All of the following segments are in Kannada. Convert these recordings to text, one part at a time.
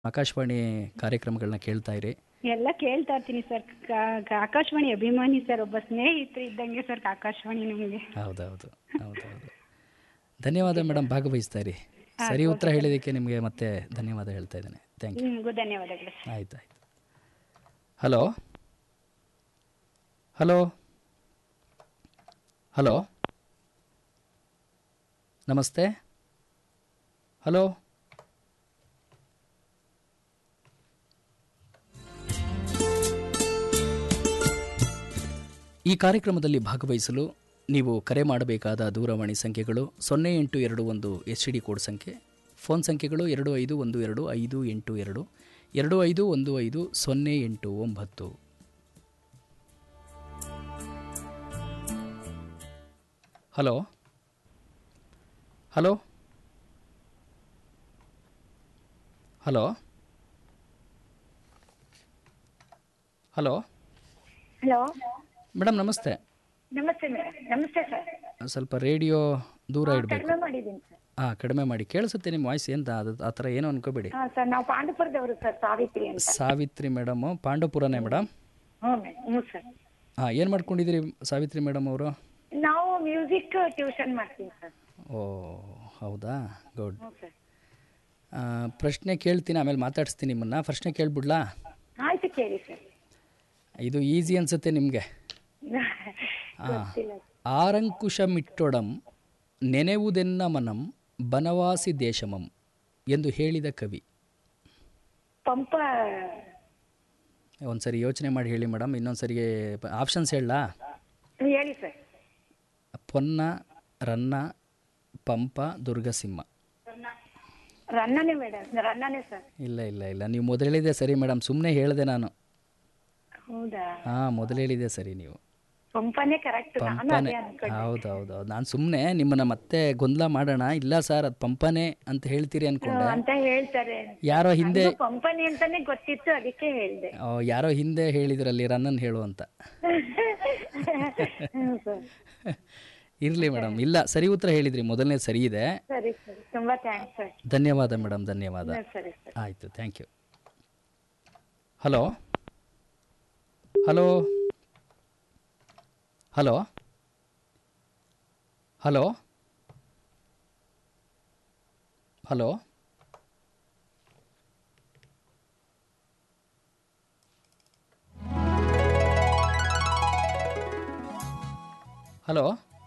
ಆಕಾಶವಾಣಿ ಕಾರ್ಯಕ್ರಮಗಳನ್ನ ಕೇಳ್ತಾ ಇರಿ ಎಲ್ಲ ಕೇಳ್ತಾ ಇರ್ತೀನಿ ಸರ್ ಆಕಾಶವಾಣಿ ಅಭಿಮಾನಿ ಸರ್ ಒಬ್ಬ ಸ್ನೇಹಿತರು ಇದ್ದಂಗೆ ಸರ್ ಆಕಾಶವಾಣಿ ನಮಗೆ ಹೌದೌದು ಹೌದೌದು ಧನ್ಯವಾದ ಮೇಡಮ್ ಭಾಗವಹಿಸ್ತಾ ಇರಿ ಸರಿ ಉತ್ತರ ಹೇಳಿದ್ದಕ್ಕೆ ನಿಮಗೆ ಮತ್ತೆ ಧನ್ಯವಾದ ಹೇಳ್ತಾ ಇದ್ದೇನೆ ಥ್ಯಾಂಕ್ ಯು ನಿಮಗೂ ಧನ್ಯವಾದಗಳು ಸರ್ ಆಯ್ತು ಆಯ್ತು ಹಲೋ ಹಲೋ ಹಲೋ ನಮಸ್ತೆ ಹಲೋ ಈ ಕಾರ್ಯಕ್ರಮದಲ್ಲಿ ಭಾಗವಹಿಸಲು ನೀವು ಕರೆ ಮಾಡಬೇಕಾದ ದೂರವಾಣಿ ಸಂಖ್ಯೆಗಳು ಸೊನ್ನೆ ಎಂಟು ಎರಡು ಒಂದು ಎಚ್ ಡಿ ಕೋಡ್ ಸಂಖ್ಯೆ ಫೋನ್ ಸಂಖ್ಯೆಗಳು ಎರಡು ಐದು ಒಂದು ಎರಡು ಐದು ಎಂಟು ಎರಡು ಎರಡು ಐದು ಒಂದು ಐದು ಸೊನ್ನೆ ಎಂಟು ಒಂಬತ್ತು hello hello hello hello hello madam ನಮಸ್ತೆ ನಮಸ್ತೆ ಮೇಡಮ್ ನಮಸ್ತೆ ಸರ್ ಸ್ವಲ್ಪ ರೇಡಿಯೋ ದೂರ ಇಡಬೇಕು ಕಡಿಮೆ ಮಾಡಿದ್ದೀನಿ ಸರ್ ಹಾಂ ಕಡಿಮೆ ಮಾಡಿ ಕೇಳಿಸುತ್ತೆ ನಿಮ್ಮ ವಾಯ್ಸ್ ಎಂತ ಅದು ಆ ಥರ ಏನೋ ಅನ್ಕೋಬೇಡಿ ಹಾಂ ಸರ್ ನಾವು ಪಾಂಡಪುರದವರು ಸರ್ ಸಾವಿತ್ರಿ ಅಂತ ಸಾವಿತ್ರಿ ಮೇಡಮ್ ಪಾಂಡವಪುರನೇ ಮೇಡಮ್ ಹ್ಞೂ ಮೇಡಮ್ ಹ್ಞೂ ಸರ್ ಹಾಂ ಏನು ಮಾಡ್ಕೊಂಡಿದ್ದೀರಿ ಸಾವಿತ್ರಿ ಮೇಡಮ್ ಅವರು ನಾವು ಮ್ಯೂಸಿಕ್ ಟ್ಯೂಷನ್ ಮಾಡ್ತೀವಿ ಸರ್ ಓ ಹೌದಾ ಗುಡ್ ಹ್ಞೂ ಸರ್ ಪ್ರಶ್ನೆ ಕೇಳ್ತೀನಿ ಆಮೇಲೆ ಮಾತಾಡಿಸ್ತೀನಿ ನಿಮ್ಮನ್ನು ಪ್ರಶ್ನೆ ಕೇಳ್ಬಿಡ್ಲಾ ಆಯ್ತು ಕೇಳಿ ಸರ್ ಇದು ಈಸಿ ಅನಿಸುತ್ತೆ ನಿಮಗೆ ಹಾಂ ಗೊತ್ತಿಲ್ಲ ಆರಂಕುಶಮಿಟ್ಟೊಡಂ ನೆನೆವುದೆನ್ನ ಮನಂ ಬನವಾಸಿ ದೇಶಮಂ ಎಂದು ಹೇಳಿದ ಕವಿ ಪಂಪ ಒಂದು ಸರಿ ಯೋಚನೆ ಮಾಡಿ ಹೇಳಿ ಮೇಡಮ್ ಇನ್ನೊಂದು ಸರಿಗೆ ಆಪ್ಷನ್ಸ್ ಹೇಳಲಾ ಹೇಳಿ ಸರ್ ಪೊನ್ನ ರನ್ನ ಪಂಪ ದುರ್ಗಸಿಂಹ ರನ್ನನೇ ಮೇಡಮ್ ರನ್ನನೇ ಸರ್ ಇಲ್ಲ ಇಲ್ಲ ಇಲ್ಲ ನೀವು ಮೊದಲು ಹೇಳಿದೆ ಸರಿ ಮೇಡಮ್ ಸುಮ್ಮನೆ ಹೇಳಿದೆ ನಾನು ಹೌದಾ ಹಾಂ ಮೊದಲು ಹೇಳಿದೆ ಸರಿ ನೀವು ಪಂಪನೇ ಕರೆಕ್ಟ್ ನಾನು ಪಂಪನೆ ಅದೇ ಅನ್ಕೊಂಡೆ ಹೌದು ಹೌದು ಹೌದು ನಾನು ಸುಮ್ಮನೆ ನಿಮ್ಮನ್ನ ಮತ್ತೆ ಗೊಂದಲ ಮಾಡೋಣ ಇಲ್ಲ ಸರ್ ಅದು ಪಂಪನೆ ಅಂತ ಹೇಳ್ತೀರಿ ಅನ್ಕೊಂಡೆ ಅಂತ ಹೇಳ್ತಾರೆ ಯಾರೋ ಹಿಂದೆ ನನಗೂ ಪಂಪನಿ ಅಂತಾನೆ ಗೊತ್ತಿತ್ತು ಅದಕ್ಕೆ ಹೇಳ್ದೆ ಆ, ಯಾರೋ ಹಿಂದೆ ಹೇಳಿದ್ರಲ್ಲಿ ರನ್ನನ್ ಹೇಳು ಅಂತ ಹ್ಮ್ ಸರ್ ಇರಲಿ ಮೇಡಮ್ ಇಲ್ಲ ಸರಿ ಉತ್ತರ ಹೇಳಿದ್ರಿ ಮೊದಲನೇ ಸರಿ ಇದೆ ಸರಿ ಸರಿ ತುಂಬಾ ಥ್ಯಾಂಕ್ಸ್ ಸರ್ ಧನ್ಯವಾದ ಮೇಡಮ್ ಧನ್ಯವಾದ ಸರಿ ಸರ್ ಆಯಿತು thank you hello hello hello hello hello hello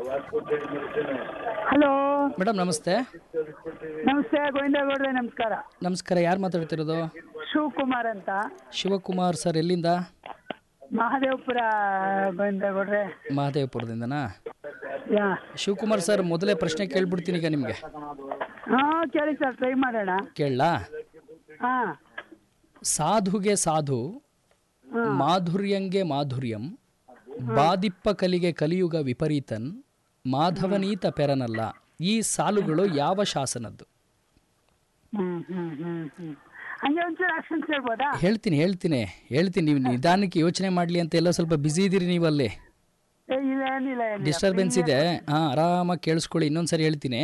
hello madam ನಮಸ್ತೆ ನಮಸ್ತೆ ಗೋವಿಂದಗೌಡ್ರೆ ನಮಸ್ಕಾರ ನಮಸ್ಕಾರ ಯಾರು ಮಾತಾಡ್ತಿರೋದು ಶಿವಕುಮಾರ್ ಅಂತ ಶಿವಕುಮಾರ್ ಸರ್ ಎಲ್ಲಿಂದ ಮಹಾದೇವಪುರ ಗೋವಿಂದಗೌಡ್ರೆ ಮಹದೇವಪುರದಿಂದನಾ ಯಾ ಶಿವಕುಮಾರ್ ಸರ್ ಮೊದಲೇ ಪ್ರಶ್ನೆ ಕೇಳ್ಬಿಡ್ತೀನಿ ಈಗ ನಿಮಗೆ ಹಾ ಕೇಳಿ ಸರ್ ಟ್ರೈ ಮಾಡೋಣ ಕೇಳಲಾ ಹಾ ಸಾಧುಗೆ ಸಾಧು ಮಾಧುರ್ಯಂಗೆ ಮಾಧುರ್ಯಂ ಬಾದಿಪ್ಪ ಕಲಿಗೆ ಕಲಿಯುಗ ವಿಪರೀತನ್ ಮಾಧವನೀತ ಪೆರನಲ್ಲ ಈ ಸಾಲುಗಳು ಯಾವ ಶಾಸನದ್ದು ಹ್ಮ್ ಹ್ಮ್ ಹ್ಮ್ ಹ್ಮ್ ಹಂಗೆ ಒಂಚೂರು ಆಕ್ಷನ್ಸ್ ಹೇಳ್ಬೋದಾ ಹೇಳ್ತೀನಿ ಹೇಳ್ತೀನಿ ಹೇಳ್ತೀನಿ ನೀವು ನಿಧಾನಕ್ಕೆ ಯೋಚನೆ ಮಾಡಲಿ ಅಂತ ಎಲ್ಲ ಸ್ವಲ್ಪ ಬ್ಯುಸಿ ಇದ್ದೀರಿ ನೀವು ಅಲ್ಲಿ ಏ, ಇಲ್ಲ ಏನಿಲ್ಲ ಏನಿಲ್ಲ ಡಿಸ್ಟರ್ಬೆನ್ಸ್ ಇದೆ ಹಾಂ ಆರಾಮಾಗಿ ಕೇಳಿಸ್ಕೊಳ್ಳಿ ಇನ್ನೊಂದ್ಸರಿ ಹೇಳ್ತೀನಿ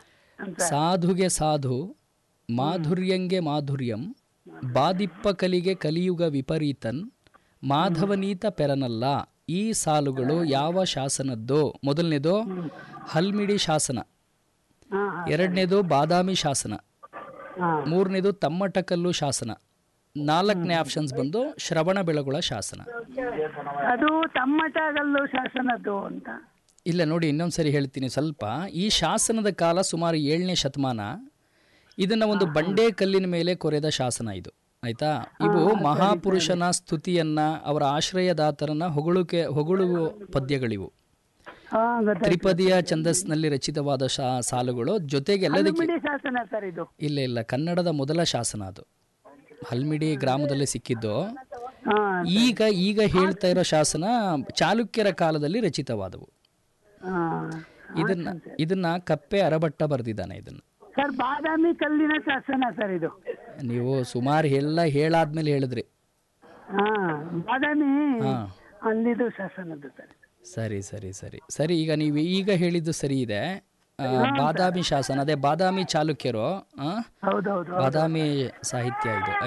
ಸಾಧುಗೆ ಸಾಧು ಮಾಧುರ್ಯಂಗೆ ಮಾಧುರ್ಯಂ ಬಾದಿಪ್ಪ ಕಲಿಗೆ ಕಲಿಯುಗ ವಿಪರೀತನ್ ಮಾಧವನೀತ ಪೆರನಲ್ಲ ಈ ಸಾಲುಗಳು ಯಾವ ಶಾಸನದ್ದು ಮೊದಲನೇದು ಹಲ್ಮಿಡಿ ಶಾಸನ ಹಾ ಎರಡನೇದು ಬಾದಾಮಿ ಶಾಸನ ಹಾ ಮೂರನೇದು ತಮ್ಮಟಕಲ್ಲು ಶಾಸನ ನಾಲ್ಕನೇ ಆಪ್ಷನ್ಸ್ ಬಂದು ಶ್ರವಣ ಬೆಳಗೊಳ ಶಾಸನ ಅದು ತಮ್ಮಟಗಲ್ಲು ಶಾಸನದ್ದು ಅಂತ ಇಲ್ಲ ನೋಡಿ ಇನ್ನೊಂದು ಸರಿ ಹೇಳ್ತೀನಿ ಸ್ವಲ್ಪ ಈ ಶಾಸನದ ಕಾಲ ಸುಮಾರು ಏಳನೇ ಶತಮಾನ ಇದನ್ನ ಒಂದು ಬಂಡೆ ಕಲ್ಲಿನ ಮೇಲೆ ಕೊರೆದ ಶಾಸನ ಇದು ಆಯ್ತಾ ಇವು ಮಹಾಪುರುಷನ ಸ್ತುತಿಯನ್ನ ಅವರ ಆಶ್ರಯದಾತರನ್ನ ಹೊಗಳುಕೆ ಹೊಗಳುವ ಪದ್ಯಗಳಿವು ಹಾ ಗೊತ್ತಾಯ್ತು ತ್ರಿಪದಿಯ ಛಂದಸ್ನಲ್ಲಿ ರಚಿತವಾದ ಶಾ ಸಾಲುಗಳು ಜೊತೆಗೆ ಎಲ್ಲದಕ್ಕೆ ಹಲ್ಮಿಡಿ ಶಾಸನ ಸರ್ ಇದು ಇಲ್ಲ ಇಲ್ಲ ಕನ್ನಡದ ಮೊದಲ ಶಾಸನ ಅದು ಹಲ್ಮಿಡಿ ಗ್ರಾಮದಲ್ಲಿ ಸಿಕ್ಕಿದ್ದು ಹಾ ಈಗ ಈಗ ಹೇಳ್ತಾ ಇರೋ ಶಾಸನ ಚಾಲುಕ್ಯರ ಕಾಲದಲ್ಲಿ ರಚಿತವಾದವು ಹಾ ಇದನ್ನ ಇದನ್ನ ಕಪ್ಪೆ ಅರಭಟ್ಟ ಬರೆದಿದ್ದಾನೆ ಇದನ್ನ ಸರ್ ಬಾದಾಮಿ ಕಲ್ಲಿನ ಶಾಸನ ಸರ್ ಇದು ನೀವು ಸುಮಾರು ಎಲ್ಲ ಹೇಳಾದ್ಮೇಲೆ ಹೇಳಿದ್ರಿ ಹಾ ಬಾದಾಮಿ ಹಾ ಅಲ್ಲಿದು ಶಾಸನದ್ದು ಸರ್ ಸರಿ ಸರಿ ಸರಿ ಸರಿ ಈಗ ನೀವು ಈಗ ಹೇಳಿದ್ದು ಸರಿ ಇದೆ ಆ, ಬಾದಾಮಿ ಶಾಸನ ಅದೇ ಬಾದಾಮಿ ಚಾಲುಕ್ಯರು ಆ, ಹೌದೌದು ಬಾದಾಮಿ ಸಾಹಿತ್ಯ ಇದು